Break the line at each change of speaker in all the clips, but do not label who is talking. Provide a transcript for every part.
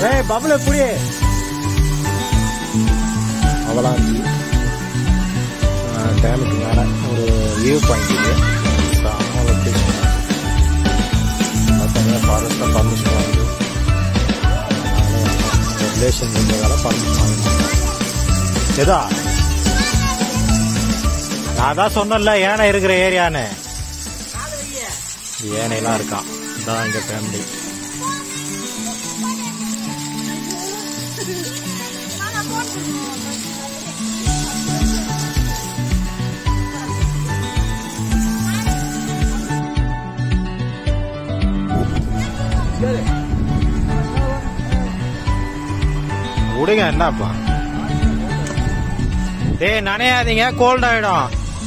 ஏய் பபுல புடி அவலாஞ்சி டேமுக்கு மேலே ஒரு வியூ பாயிண்ட் இது செம்ம லொக்கேஷன் தனியாக ஃபாரஸ்ட்டாக பர்மிஷன் வாங்கி ரிலேஷன் இருந்ததால பர்மிஷன் வாங்கி எதா நான் தான் சொன்னேன்ல யானை இருக்கிற ஏரியான்னு யானைலாம் இருக்கான் இதான் எங்க ஃபேமிலி விடுங்க என்னப்பா டேய் நனையாதீங்க கோல்ட் ஆயிடும்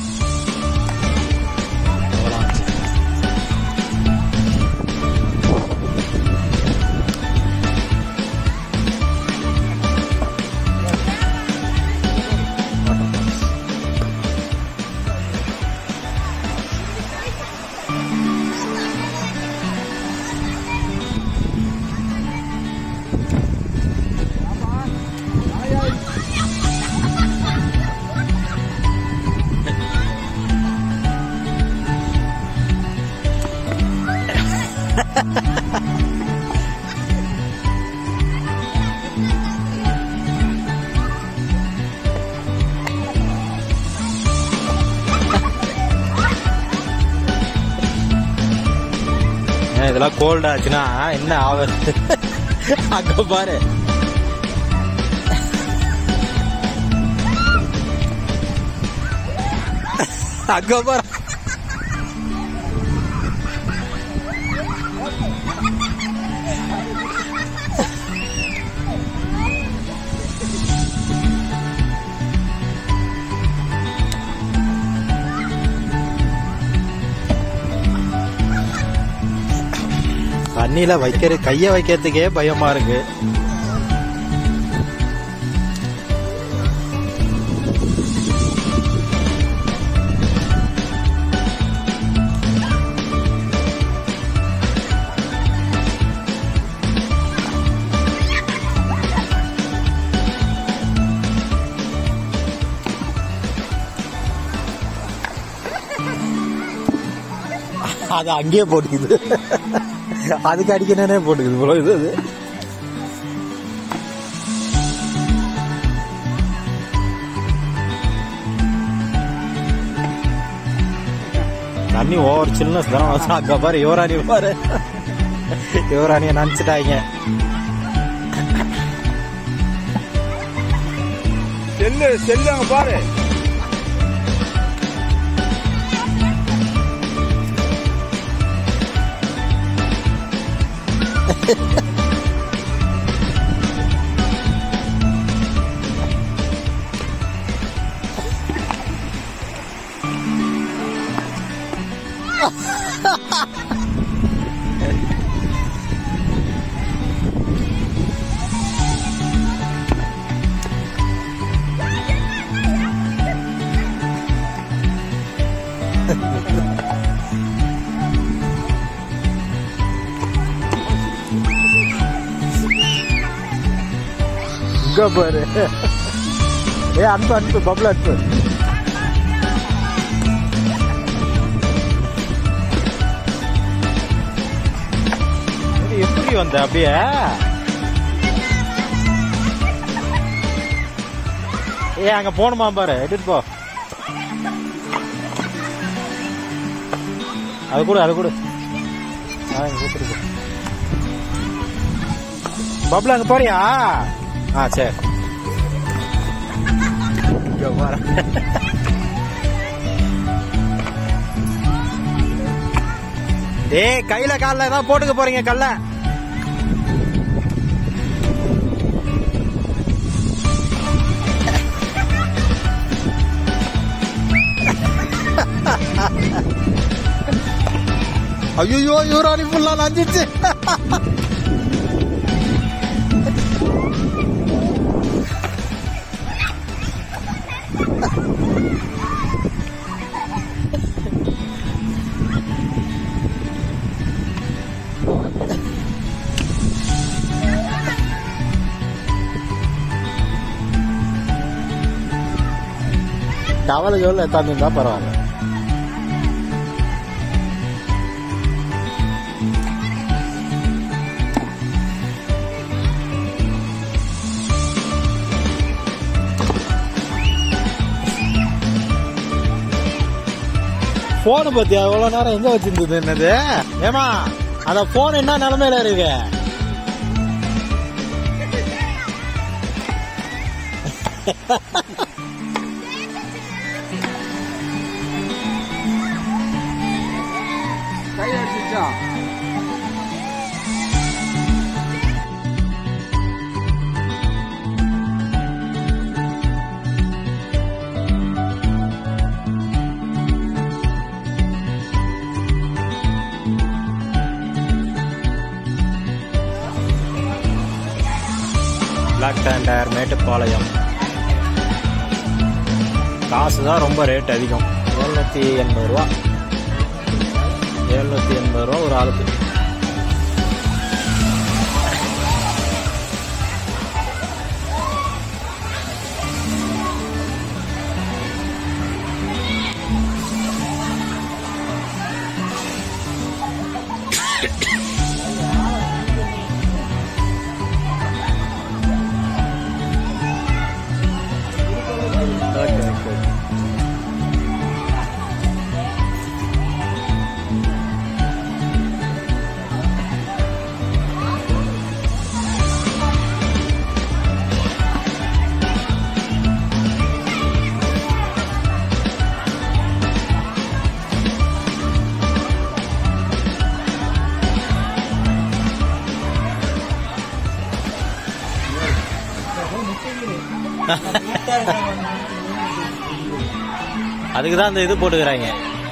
ஏன் இதெல்லாம் கோல்ட் ஆச்சுன்னா என்ன ஆகுது அங்க பாரு அங்க பாரு தண்ணியில வைக்கிற கைய வைக்கிறதுக்கே பயமா இருக்கு அது அங்கேயே போட்டுக்குது அதுக்கு அடிக்கணும்னே போட்டுக்குது போல இது அது தண்ணி ஓவர் சில்னஸ் தானே அங்க பாரு யுவராணி பாரு யுவராணிய நினைச்சிட்டாங்க
செல்லு செல்லு அங்க பாரு
இங்க பாரு ஏ அனுப்பு அனுப்பு பப்ள அனுப்பு இது எப்படி வந்த அப்படியே ஏ அங்க போணுமா பாரு எடுத்து போ அது கூட அது கூட ஆ இங்க கொடுத்துட்டு போ பப்ளு அங்க போறியா ஆ சரி இங்க பாரு. டேய் கையில கால்ல ஏதாவது போட்டுக்க போறீங்க கல்ல ஐயோ யூரானி ஃபுல்லா நஞ்சிச்சு டவலுக்கு எவ்வளோ எத்தாந்துருந்தா பரவாயில்ல போனு பத்தியா எவ்வளவு நேரம் எங்க வச்சிருந்தது என்னது ஏமா அந்த போன் என்ன நிலைமையில இருக்கு
கை அடிச்சான்
பிளாக் டேண்டர் மேட்டுப்பாளையம் காசு தான் ரொம்ப ரேட் அதிகம் எழுநூத்தி எண்பது ரூபா எழுநூத்தி எண்பது ரூபா ஒரு ஆளுக்கு ஓகே ஓகே அதுக்கு தான் அந்த இது போட்டுக்கிறாங்க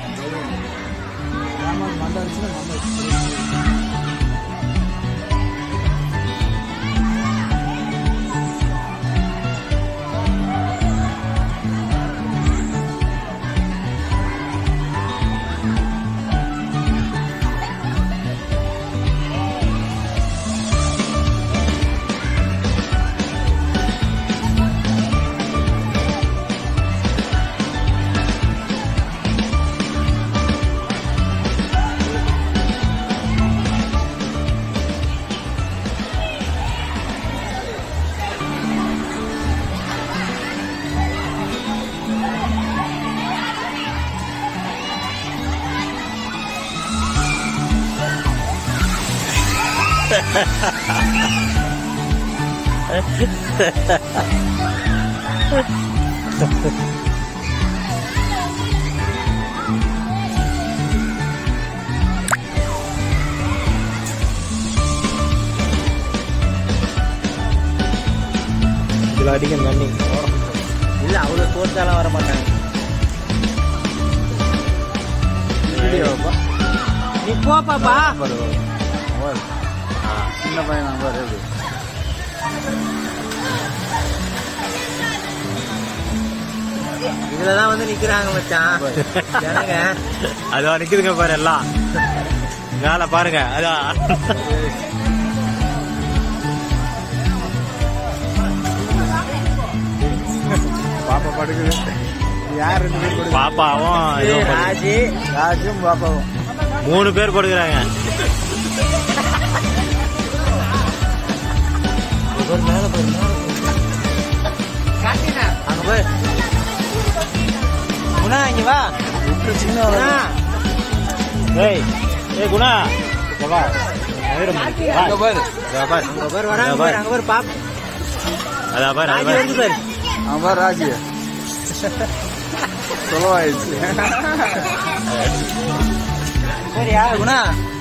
இதில் அடிக்கும் தண்ணி
இல்ல அவ்வளவு தோத்தாலாம் வர மாட்டாங்க நீ போ பாப்பா
சின்ன பையன் நம்பர் எப்படி
இதுலதான் வந்து நிக்கிறாங்க மச்சான் ஜனங்க
அது நிக்குதுங்க பாரு எல்லாம் மேல பாருங்க அதான்
பாப்பா படுக்குது யார் ரெண்டு பேர் படுக்குது
பாப்பாவும் இதுவும் படுது.
ராஜி
ராஜும் பாப்பாவும்
மூணு பேர் படுக்கிறாங்க
ஒரு மேல போய் அங்க போய் குணா இங்க வா
சின்ன
குணா
ஏய் ஏய் குணா இங்க வா. நேரம் இருக்கு. வா.
அங்க பாரு
இதோ பாரு.
அங்க பேர் வராங்க பாரு அங்க பேர் பாப்
அதான் பாரு, அது
ராஜி
பாரு.
வந்து பாரு
அவன் பாரு ராஜி சொல்லுவாயிடுச்சு
சரியா குணா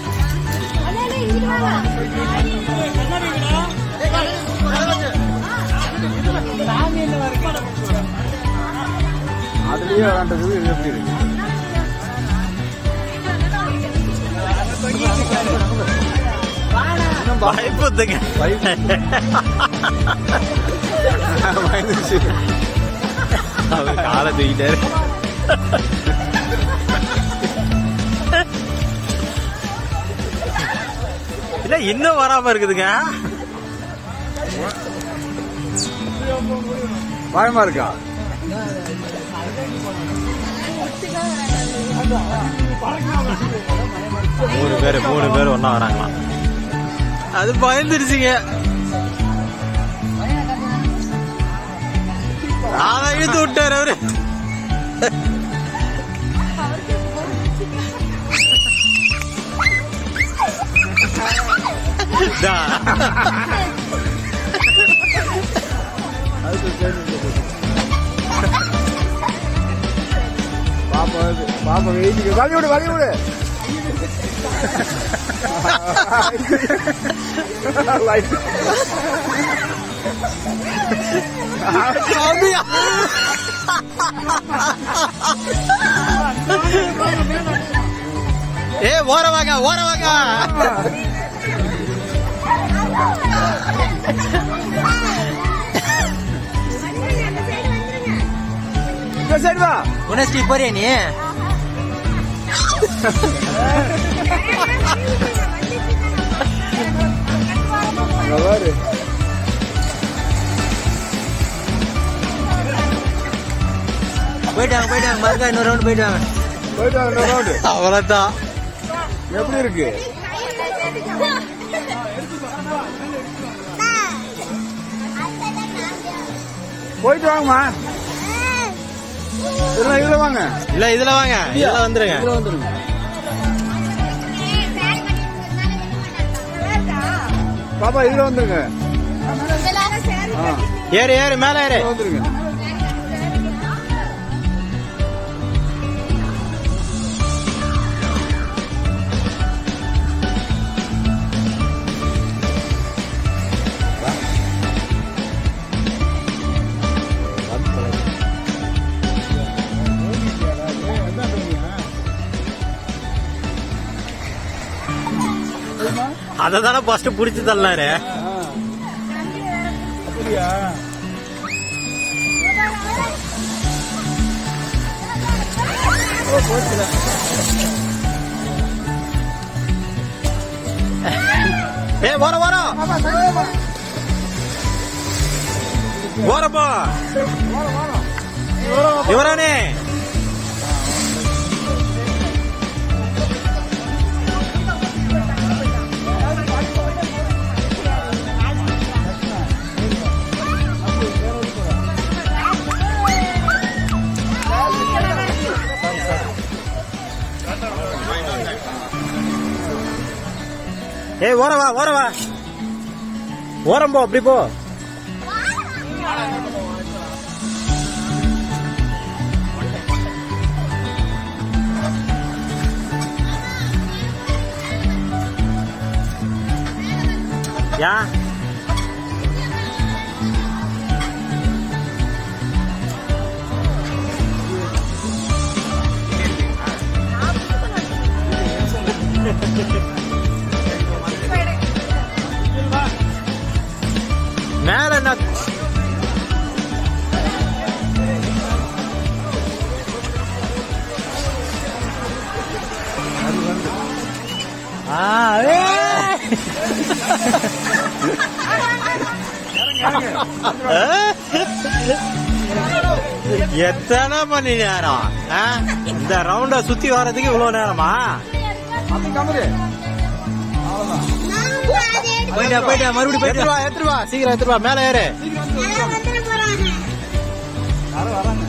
அதுலயே விளாண்டுக்குது இது எப்படி இருக்கு
பயப்புத்துங்க.
பயந்துச்சு
அவர் காலை தூக்கிட்டாரு இல்ல இன்னும் வராம இருக்குதுங்க
பயமா இருக்கா
மூணு பேர் மூணு பேர் ஒண்ணா வராங்களாம் அது பயந்துருச்சுங்க அதான் இழுத்து விட்டாரு அவரு தா.
பாப்பா வருது. பாப்பா வெயிட்டுக்கு வழி விடு வழி விடு லைட்
அப்படியா? ஏ ஓர வாங்க ஓர வாங்க
இந்த சைடு வா
குணஸ்ரீ போறியா நீ
அங்க பாரு
போயிட்டாங்க போயிட்டாங்க மறுக்கா இன்னொரு ரவுண்ட் போயிட்டாங்க
போயிட்டு வாங்க இந்த ரவுண்டு
அவ்வளவுதான்
எப்படி இருக்கு போயிட்டு வாங்கம்மா இதுல இதுல வாங்க
இல்ல இதுல வாங்க இதுல வந்துருங்க
இதுல வந்துருங்க பாப்பா இதுல வந்துருங்க ஆ
ஏறு ஏறு மேல ஏறு
இதுல வந்துருங்க
அதை தானே ஃபர்ஸ்ட் புடிச்சு தள்ளாரு
அப்படியா
ஏ வர வர ஓரப்பா இவரானே ஏய் ஓரவா ஓரவா ஓரம் போ அப்படி போ யா மேல என்ன ஆ, ஏய். எத்தனை மணி நேரம் ஆ? இந்த ரவுண்ட சுத்தி வர்றதுக்கு இவ்வளவு நேரமா
அப்படி கமரு
போயிட்டா போயிட்டா மறுபடியும் போயிட்டா
எத்துருவா எத்துருவா சீக்கிரம் எத்துருவா மேல ஏறு
யாரும் வராங்க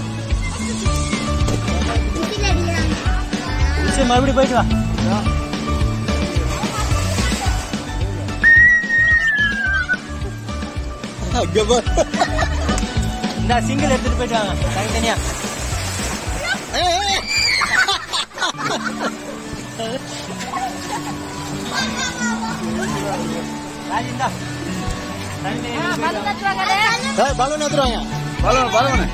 சரி மறுபடியும் போயிட்டு வா
அங்க பாரு.
இந்த சிங்கிள் எடுத்துட்டு போயிட்டு வாங்க தனித்தனியா
ஏய், ஏய்.
ராஜிந்தா தனித்தனியா
ஏய், பலூன் எடுத்துருவாங்க
பலவன பலவன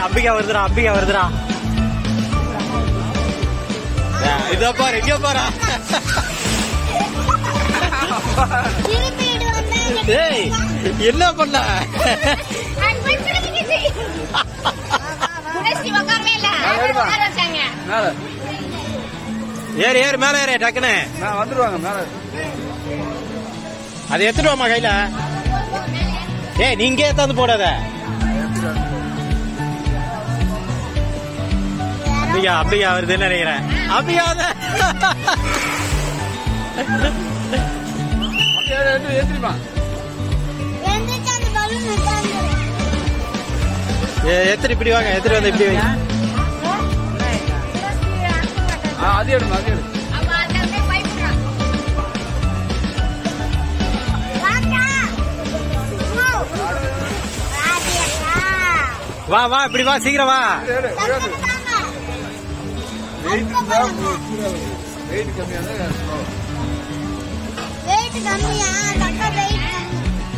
அம்பிகா வருதுடா அம்பிகா வருதுடா ஏய், இதோ பாரு இங்க பாரு
திருப்பிட்டு வந்தா எனக்கு
ஏய் என்ன பண்ண
அது போய் பிடிச்சிக்கிச்சு. குடிச்சிட்டு உட்காரவே இல்ல. உட்கார வச்சாங்க.
மேல
ஏறு ஏறு மேல ஏறு டக்குன்னு
நான் வந்துருவாங்க மேல
அதை எடுத்துட்டு வாமா கையில ஏய் நீங்க ஏத்தாந்து போடாத அம்பிகா அம்பிகா வருதுன்னு நினைக்கிறேன் அம்பிகா வந்து-
அப்படியே எடுத்து ஏத்திரிமா
எந்திரிச்சு அந்த balloon உட்கார்ந்துரு.
ஏ, எடுத்துட்டு இப்படி வாங்க எடுத்துட்டு வந்து இப்படி வைங்க
அது எடுமா அது எடு
அப்ப அந்த அப்படியே பயப்படுறான். வாடா. ஓ. வாடியா.
வா வா இப்படி வா சீக்கிரம் வா
எடு
டக்குனு வாங்க.
வெயிட் வெயிட் கம்மியான
weight கம்மியா அந்த அக்கா weight கம்மி.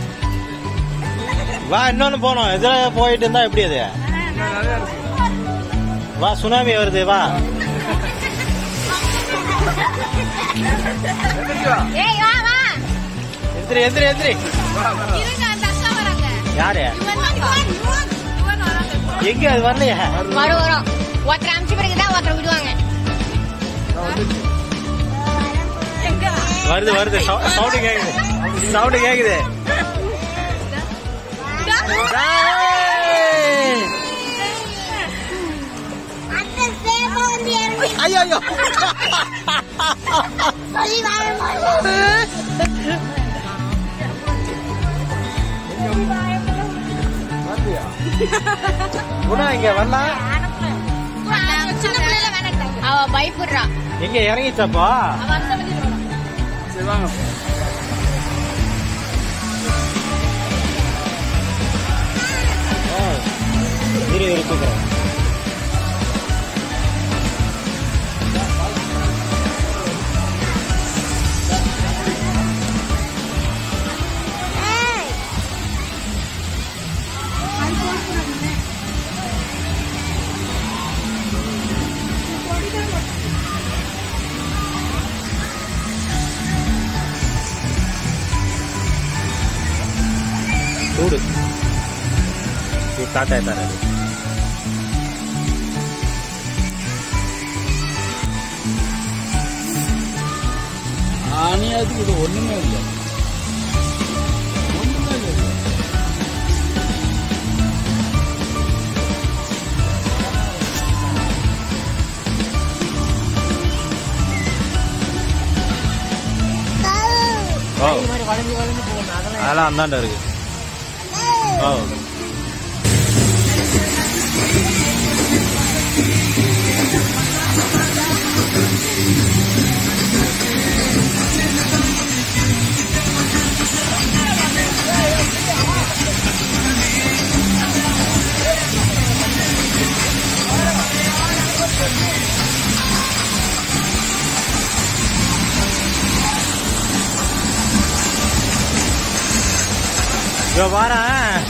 வா இன்னொன்னு போனோம் இதுல போயிட்டு இருந்தா எப்படி அது
நிறைய இருக்கு
வா சுனாமி வருது வா
எந்திரிச்சு வா
ஏய் வா வா
எந்திரி எந்திரி எந்திரி
வா வா
இருங்க அந்த அக்கா வராங்க
யாரு
இவன் இவன் இவன் வராங்க
எங்க அது வரலையா
வரும் வரும் ஒருத்தர் அமிச்சு பிறகுதான் ஒருத்தர் விடுவாங்க
வருது வருது சவுண்டு கேக்குது சவுண்டு கேக்குது ஏய்!
அந்த சேவை வந்து இறங்கி
ஐயோ ஐயோ
சொல்லி வாழ மாட்டேன்.
வந்துயா
குணா இங்க வரலாம்
சின்ன பிள்ளைல வேணாம் அவ பயப்படுறா
எங்க இறங்கிச்சாப்பா
அவ அந்த வழி வரணும்.
சரி வாங்க
இரு இரு கூப்பிடுறேன்
ஏய்.
చూడు ఈ తాత అవుతారు అది
ஆனி அது இது ஒண்ணுமே இல்லை ஒண்ணுமே இல்லை
ஓ அதெல்லாம் அந்தாண்ட இருக்கு ஓ இதோ வாரேன்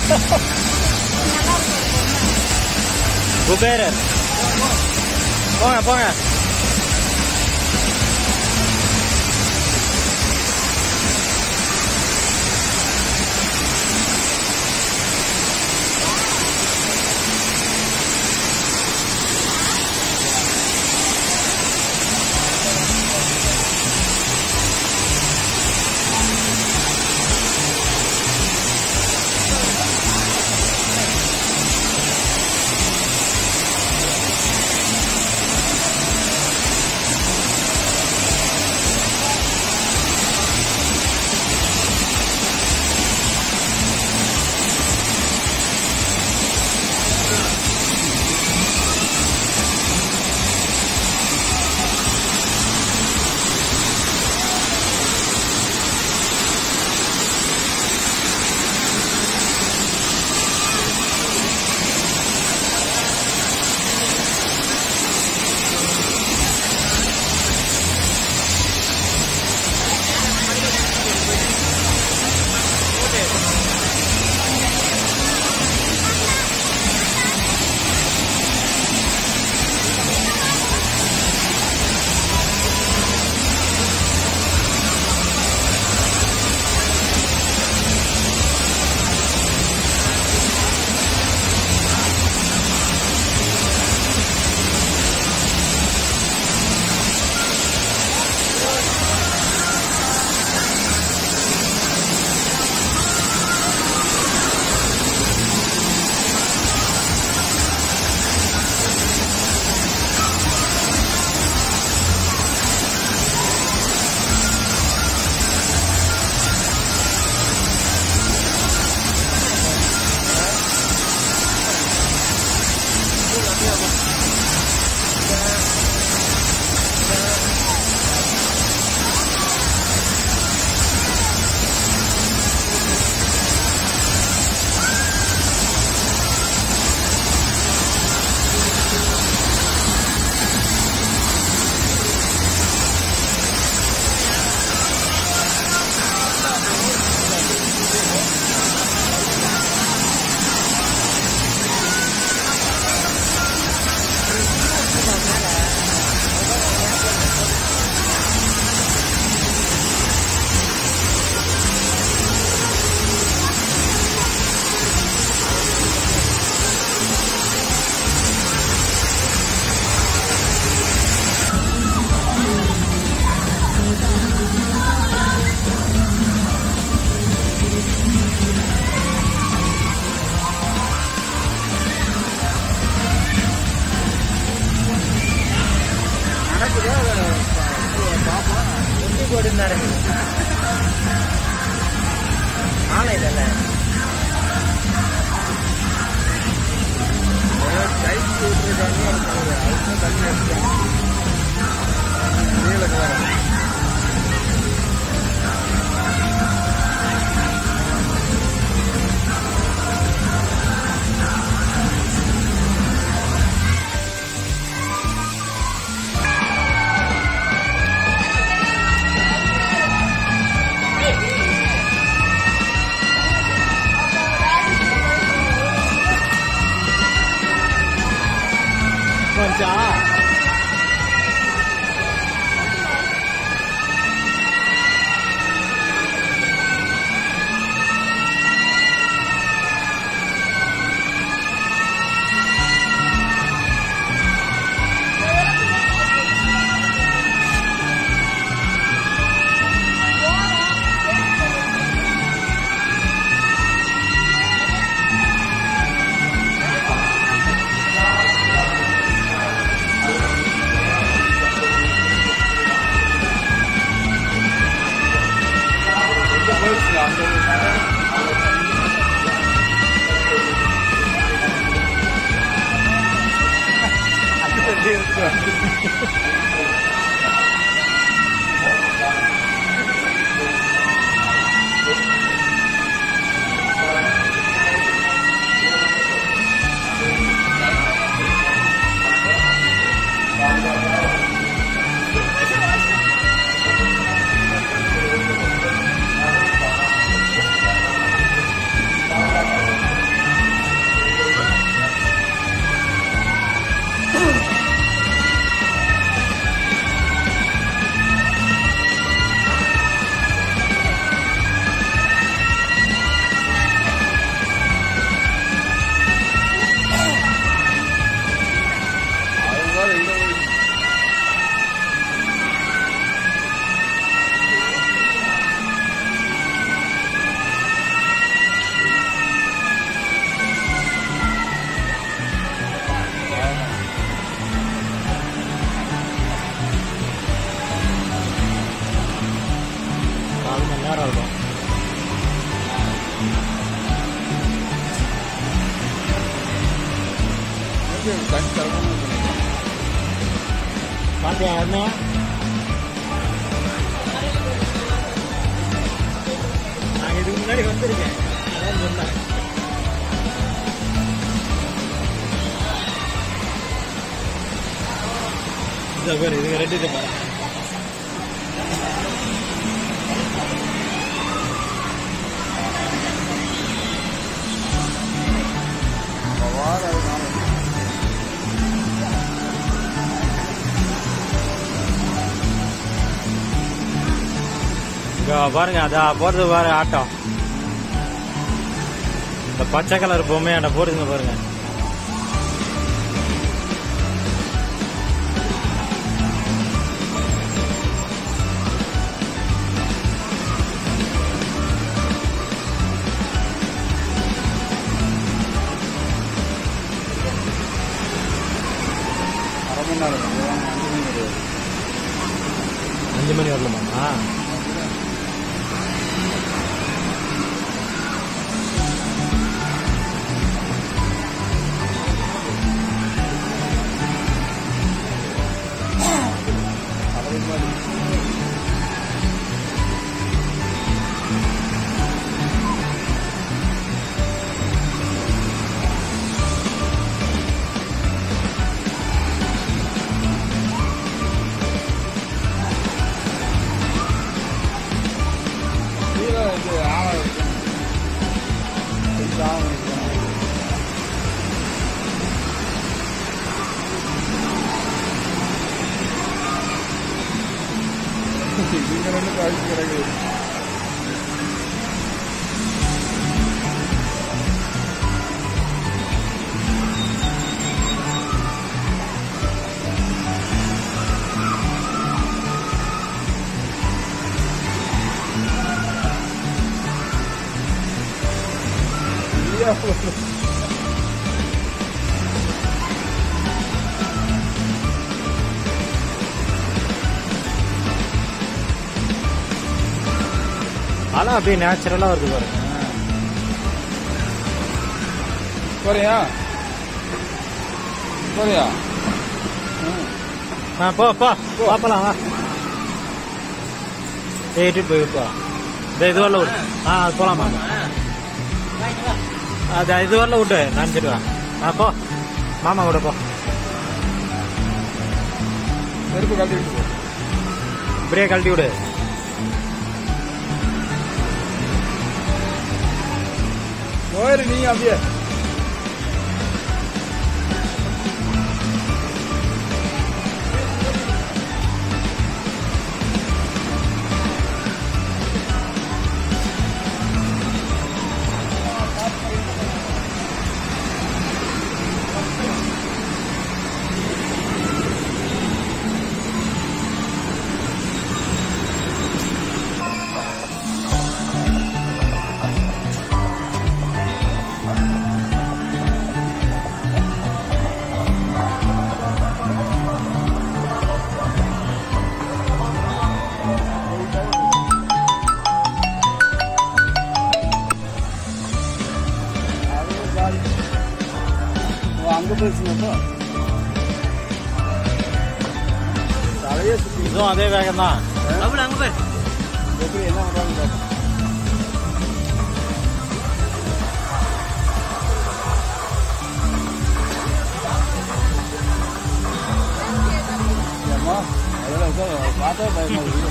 குபேரர் போங்க போங்க
போட்டு நடக்குது ஆலை இல்லைல்ல
டைட் விட்டுருக்காங்க அதுதான் தண்ணி அடிச்சாங்க நீல கலர்
கொஞ்சம்
அதுதான் இந்த ஒரு
நாலு மணி நேரம் இருக்கும்
தண்ணி தரமாக இருக்கணும்
பார்த்தியா என்ன நான் இதுக்கு முன்னாடி வந்திருக்கேன் அதான் சொன்னேன் இந்த பேர் இதுங்க ரெண்டு இது பாரு
வார அதனால
இங்க பாருங்க அதான் போறது பாரு ஆட்டம் இந்த பச்சை கலர் பொம்மையாண்ட போடுதுங்க பாருங்க
அரை மணி நேரம் இருக்கும். அஞ்சு மணி
அஞ்சு
வரையும்
மணி வரலாமா
அரை மணி நேரம் கீழே இது ஆழம் இருக்கும் கொஞ்சம் ஆழம் இருக்கும் இங்க ரெண்டு கழிச்சு கிடக்குது Yeah.
அலை அப்படியே நேச்சுரலா வருது பாருங்க
போறியா போறியா
ஆ போ போ பாப்பலாம் வா ஏட்டு போய் போ இந்த இது வரல விடு ஆ அது போலாமா அது இது வரல விட்டு நினச்சிடுவேன் ஆ போ மாமா கூட போ
நெருப்பு கட்டிட்டு போ
இப்படியே கழட்டி விடு
போயிரு நீ அப்படியே அங்க போயிடுச்சுனப்போ தலையே சுத்தி
இதுவும் அதே வேகம் தான்
அப்படி அங்க போய்
எப்படி என்ன பண்றாங்க பாப்போம். ஏம்மா, அதெல்லாம் சார் பார்த்தா பயமா இருக்கு.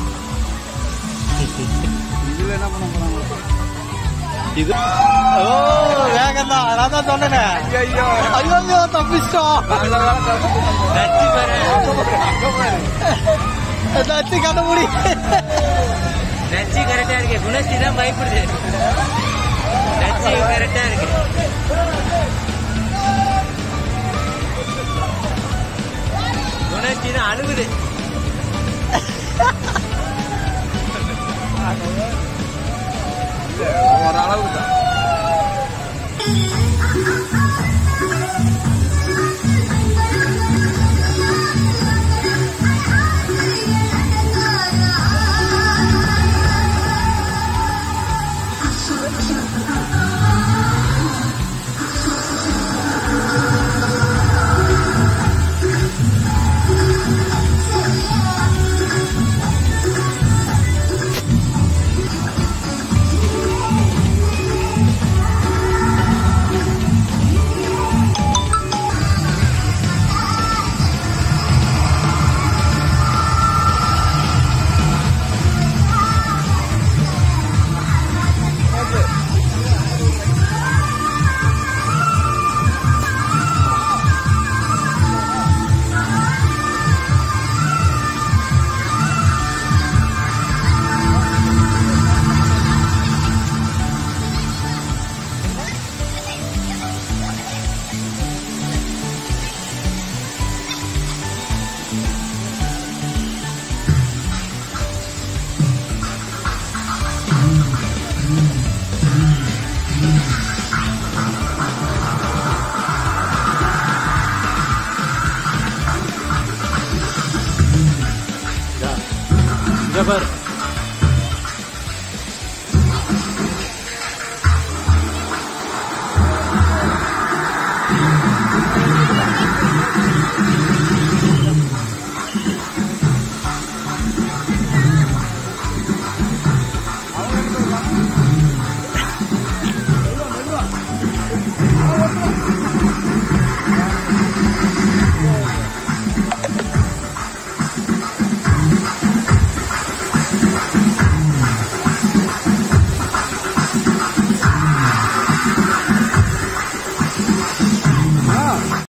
இதுல என்ன பண்ண போறாங்க
இது ஓ வேகம் தான் நான் தான் சொன்னேன்
ஐயோ
ஐயோ தப்பிச்சிட்டோம்
நல்ல வேலை கஷ்டப்பட்டாங்க.
நச்சு பாரு
அங்க பாரு.
நச்சு கண்ண முடி
நச்சு கரெக்டா இருக்கு குணச்சி தான் பயப்படுது நச்சு கரெக்டா இருக்கு குணச்சி தான் அழுகுது
இல்ல, ஒரு அளவுக்கு தான்
இங்க பாரு